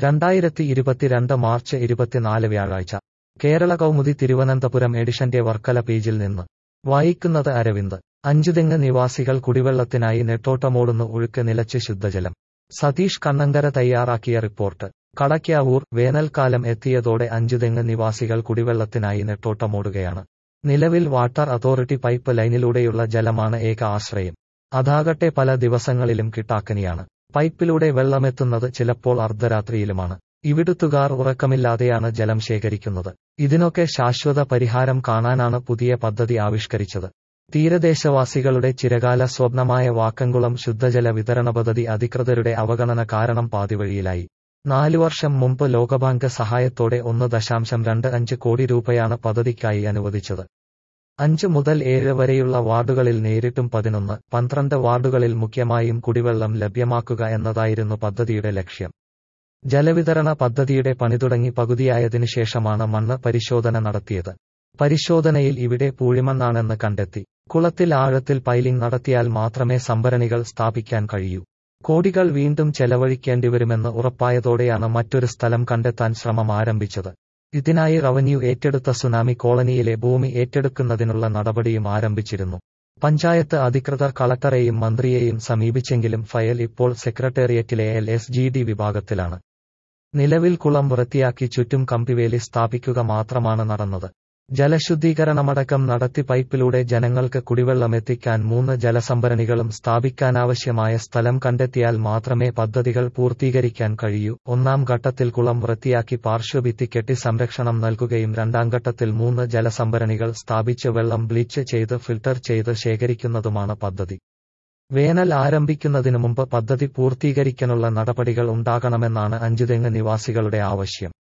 രണ്ടായിരത്തി ഇരുപത്തിരണ്ട് മാർച്ച് ഇരുപത്തിനാല് വ്യാഴാഴ്ച കേരള കൗമുദി തിരുവനന്തപുരം എഡിഷന്റെ വർക്കല പേജിൽ നിന്ന് വായിക്കുന്നത് അരവിന്ദ് അഞ്ചുതെങ്ങ് നിവാസികൾ കുടിവെള്ളത്തിനായി നെട്ടോട്ടമോടുന്നു ഒഴുക്ക് നിലച്ച് ശുദ്ധജലം സതീഷ് കണ്ണങ്കര തയ്യാറാക്കിയ റിപ്പോർട്ട് കടയ്ക്കാവൂർ വേനൽക്കാലം എത്തിയതോടെ അഞ്ചുതെങ്ങ് നിവാസികൾ കുടിവെള്ളത്തിനായി നെട്ടോട്ടമോടുകയാണ് നിലവിൽ വാട്ടർ അതോറിറ്റി പൈപ്പ് ലൈനിലൂടെയുള്ള ജലമാണ് ഏക ആശ്രയം അതാകട്ടെ പല ദിവസങ്ങളിലും കിട്ടാക്കനിയാണ് പൈപ്പിലൂടെ വെള്ളമെത്തുന്നത് ചിലപ്പോൾ അർദ്ധരാത്രിയിലുമാണ് ഇവിടുത്തുകാർ ഉറക്കമില്ലാതെയാണ് ജലം ശേഖരിക്കുന്നത് ഇതിനൊക്കെ ശാശ്വത പരിഹാരം കാണാനാണ് പുതിയ പദ്ധതി ആവിഷ്കരിച്ചത് തീരദേശവാസികളുടെ ചിരകാല സ്വപ്നമായ വാക്കംകുളം ശുദ്ധജല വിതരണ പദ്ധതി അധികൃതരുടെ അവഗണന കാരണം പാതിവഴിയിലായി നാലു വർഷം മുമ്പ് ലോകബാങ്ക് സഹായത്തോടെ ഒന്ന് ദശാംശം രണ്ട് അഞ്ച് കോടി രൂപയാണ് പദ്ധതിക്കായി അനുവദിച്ചത് അഞ്ച് മുതൽ ഏഴ് വരെയുള്ള വാർഡുകളിൽ നേരിട്ടും പതിനൊന്ന് പന്ത്രണ്ട് വാർഡുകളിൽ മുഖ്യമായും കുടിവെള്ളം ലഭ്യമാക്കുക എന്നതായിരുന്നു പദ്ധതിയുടെ ലക്ഷ്യം ജലവിതരണ പദ്ധതിയുടെ പണി തുടങ്ങി പകുതിയായതിനു ശേഷമാണ് മണ്ണ് പരിശോധന നടത്തിയത് പരിശോധനയിൽ ഇവിടെ പൂഴിമണ്ണാണെന്ന് കണ്ടെത്തി കുളത്തിൽ ആഴത്തിൽ പൈലിംഗ് നടത്തിയാൽ മാത്രമേ സംഭരണികൾ സ്ഥാപിക്കാൻ കഴിയൂ കോടികൾ വീണ്ടും ചെലവഴിക്കേണ്ടിവരുമെന്ന് ഉറപ്പായതോടെയാണ് മറ്റൊരു സ്ഥലം കണ്ടെത്താൻ ശ്രമം ആരംഭിച്ചത് ഇതിനായി റവന്യൂ ഏറ്റെടുത്ത സുനാമി കോളനിയിലെ ഭൂമി ഏറ്റെടുക്കുന്നതിനുള്ള നടപടിയും ആരംഭിച്ചിരുന്നു പഞ്ചായത്ത് അധികൃതർ കളക്ടറെയും മന്ത്രിയെയും സമീപിച്ചെങ്കിലും ഫയൽ ഇപ്പോൾ സെക്രട്ടേറിയറ്റിലെ എൽ എസ് ജി ഡി വിഭാഗത്തിലാണ് നിലവിൽ കുളം വൃത്തിയാക്കി ചുറ്റും കമ്പിവേലി സ്ഥാപിക്കുക മാത്രമാണ് നടന്നത് ജലശുദ്ധീകരണമടക്കം നടത്തി പൈപ്പിലൂടെ ജനങ്ങൾക്ക് കുടിവെള്ളമെത്തിക്കാൻ മൂന്ന് ജലസംഭരണികളും സ്ഥാപിക്കാനാവശ്യമായ സ്ഥലം കണ്ടെത്തിയാൽ മാത്രമേ പദ്ധതികൾ പൂർത്തീകരിക്കാൻ കഴിയൂ ഒന്നാം ഘട്ടത്തിൽ കുളം വൃത്തിയാക്കി പാർശ്വഭിത്തി കെട്ടി സംരക്ഷണം നൽകുകയും രണ്ടാം ഘട്ടത്തിൽ മൂന്ന് ജലസംഭരണികൾ സ്ഥാപിച്ച് വെള്ളം ബ്ലീച്ച് ചെയ്ത് ഫിൽട്ടർ ചെയ്ത് ശേഖരിക്കുന്നതുമാണ് പദ്ധതി വേനൽ ആരംഭിക്കുന്നതിനു മുമ്പ് പദ്ധതി പൂർത്തീകരിക്കാനുള്ള നടപടികൾ ഉണ്ടാകണമെന്നാണ് അഞ്ചുതെങ്ങ് നിവാസികളുടെ ആവശ്യം